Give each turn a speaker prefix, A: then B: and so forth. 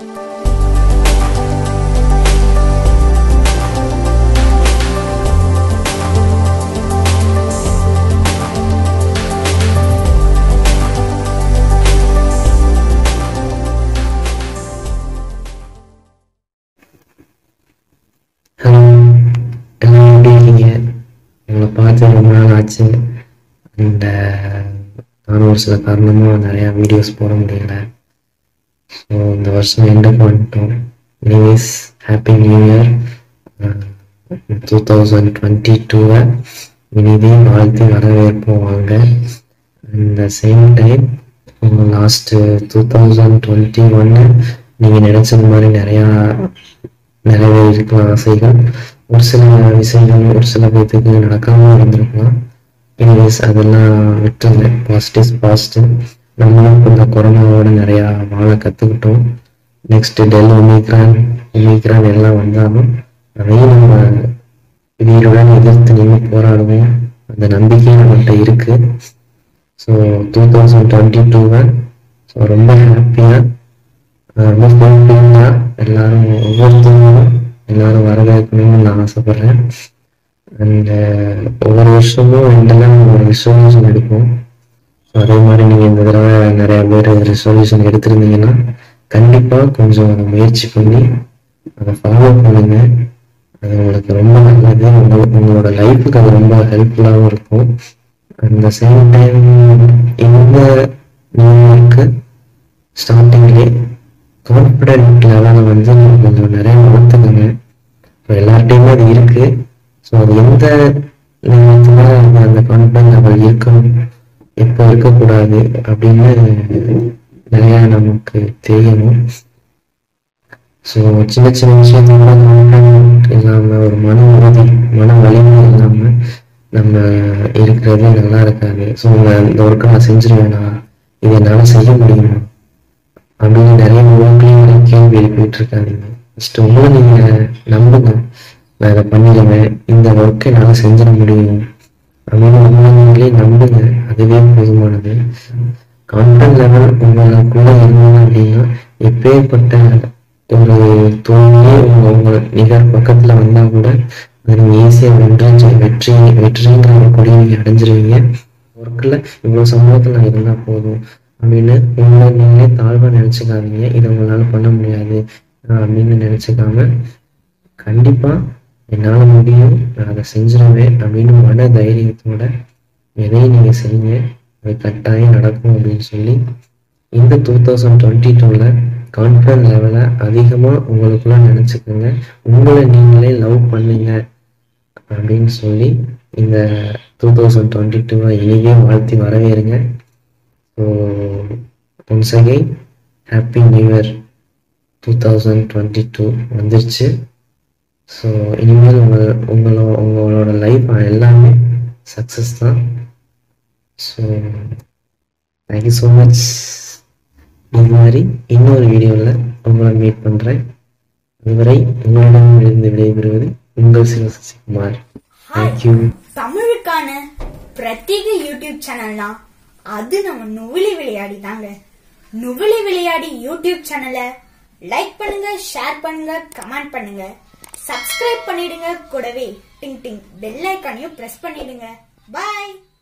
A: hello எல்லாம் எப்படி இருக்கீங்க உங்களை பார்த்து ரொம்ப நாள் ஆச்சு அண்ட் நானும் ஒரு சில காரணமாக நிறையா வீடியோஸ் போட முடியல ஸோ இந்த வருஷம் எண்டுக்கு வந்துட்டோம் anyways happy new year two thousand twenty டூவை இனிதே வாழ்த்து வரவேற்போம் வாங்க and the same time last two thousand twenty ஒன்று நீங்கள் நினச்சது மாதிரி நிறையா நிறைவேறிருக்கலாம் ஆசைகள் ஒரு சில விஷயங்கள் ஒரு சில பேத்துக்கு நடக்காம இருந்திருக்கலாம் எனிவேஸ் அதெல்லாம் விட்டுருங்க பாசிட்டிவ்ஸ் பாசிட்டிவ் நம்மளும் இப்போ இந்த கொரோனாவோட நிறையா வாழ கற்றுக்கிட்டோம் நெக்ஸ்ட் டெல் ஒமிக்ரான் ஒமிக்ரான் எல்லாம் வந்தாலும் அதையும் நம்ம வீடுடன் எதிர்த்து நின்று போராடுவோம் அந்த நம்பிக்கை நம்மகிட்ட இருக்கு ஸோ டூ தௌசண்ட் டுவெண்ட்டி டூவை ஸோ ரொம்ப ஹாப்பியாக ரொம்ப ஃபுல்ஃபில்லாக எல்லாரும் ஒவ்வொருத்தவங்களும் எல்லாரும் வரவேற்கணும்னு நான் ஆசைப்பட்றேன் அண்ட் ஒவ்வொரு வருஷமும் ரெண்டெல்லாம் ஒரு ரிசல்யூஷன் எடுப்போம் ஸோ அதே மாதிரி நீங்கள் இந்த தடவை நிறைய பேர் ரிசல்யூஷன் எடுத்திருந்தீங்கன்னா கண்டிப்பாக கொஞ்சம் முயற்சி பண்ணி அதை ஃபாலோ பண்ணுங்க அது உங்களுக்கு ரொம்ப நல்லது உங்களுக்கு உங்களோட லைஃபுக்கு அது ரொம்ப ஹெல்ப்ஃபுல்லாகவும் இருக்கும் அந்த சேம் டைம் இந்த நியூ இயர்க்கு ஸ்டார்டிங்லேயே கான்ஃபிடென்ட் லெவலை வந்து நீங்க கொஞ்சம் நிறைய மாற்றுக்குங்க இப்போ எல்லார்ட்டையுமே அது இருக்கு ஸோ அது எந்த நேரத்தில் அந்த அந்த கான்ஃபிடென்ட் லெவல் இருக்கணும் எப்போ இருக்கக்கூடாது அப்படின்னு நிறையா நமக்கு தெரியணும் ஸோ சின்ன சின்ன விஷயத்தோட கான்ஃபிடென்ட் இல்லாமல் ஒரு மன உறுதி மன வலிமை இல்லாமல் நம்ம இருக்கிறது நல்லா இருக்காது ஸோ இந்த ஒர்க்கை நான் செஞ்சிருவேனா இது என்னால் செய்ய முடியுமா அப்படின்னு நிறைய உங்களுக்குள்ளேயும் கேள்வி எழுப்பிட்டு இருக்காதீங்க ஃபஸ்ட்டு உங்களை நீங்கள் நம்புங்க நான் இதை பண்ணிடுவேன் இந்த ஒர்க்கை என்னால் செஞ்சிட முடியும் அப்படின்னு உங்களை நீங்களே நம்புங்க அதுவே போதுமானது கான்ஃபிடன்ட் லெவல் உங்களுக்குள்ள இருந்தது அப்படின்னா எப்பேற்பட்ட ஒரு தோல்வியே உங்க உங்க நிகர் பக்கத்துல வந்தா கூட அதை நீங்க ஈஸியா வென்று வெற்றி வெற்றிங்கிற ஒரு கொடியை நீங்க அடைஞ்சிருவீங்க ஒர்க்கில் இவ்வளவு சம்பளத்துல நான் இருந்தா போதும் அப்படின்னு உங்களை நீங்களே தாழ்வா நினைச்சுக்காதீங்க இதை உங்களால பண்ண முடியாது ஆஹ் அப்படின்னு நினைச்சுக்காம கண்டிப்பா என்னால முடியும் நான் அதை செஞ்சிருவேன் அப்படின்னு மன தைரியத்தோட எதையும் நீங்க செய்யுங்க அது கட்டாயம் நடக்கும் அப்படின்னு சொல்லி இந்த டூ தௌசண்ட் டுவெண்ட்டி டூவில் கான்ஃபிடன்ட் லெவலை அதிகமாக உங்களுக்குள்ள நினச்சிக்கோங்க உங்களை நீங்களே லவ் பண்ணுங்க அப்படின்னு சொல்லி இந்த டூ தௌசண்ட் டுவெண்ட்டி டூவை இனிவே வாழ்த்தி வரவேறுங்க so once again happy new year two thousand twenty two வந்துருச்சு ஸோ இனிமேல் உங்கள் உங்களோ உங்களோட லைஃப் எல்லாமே சக்ஸஸ் தான் ஸோ தேங்க்யூ ஸோ மச் இது மாதிரி இன்னொரு வீடியோவில் உங்களை மீட் பண்ணுறேன் அதுவரை உங்களிடமிருந்து விடைபெறுவது உங்கள் சிவசசிகுமார் தேங்க்யூ
B: தமிழுக்கான பிரத்யேக யூடியூப் சேனல்னா அது நம்ம நுவிலி விளையாடி தாங்க நுவிலி விளையாடி யூடியூப் சேனலை லைக் பண்ணுங்க ஷேர் பண்ணுங்க கமெண்ட் பண்ணுங்க சப்ஸ்கிரைப் பண்ணிடுங்க கூடவே டிங் டிங் பெல் ஐக்கானையும் பிரஸ் பண்ணிடுங்க பாய்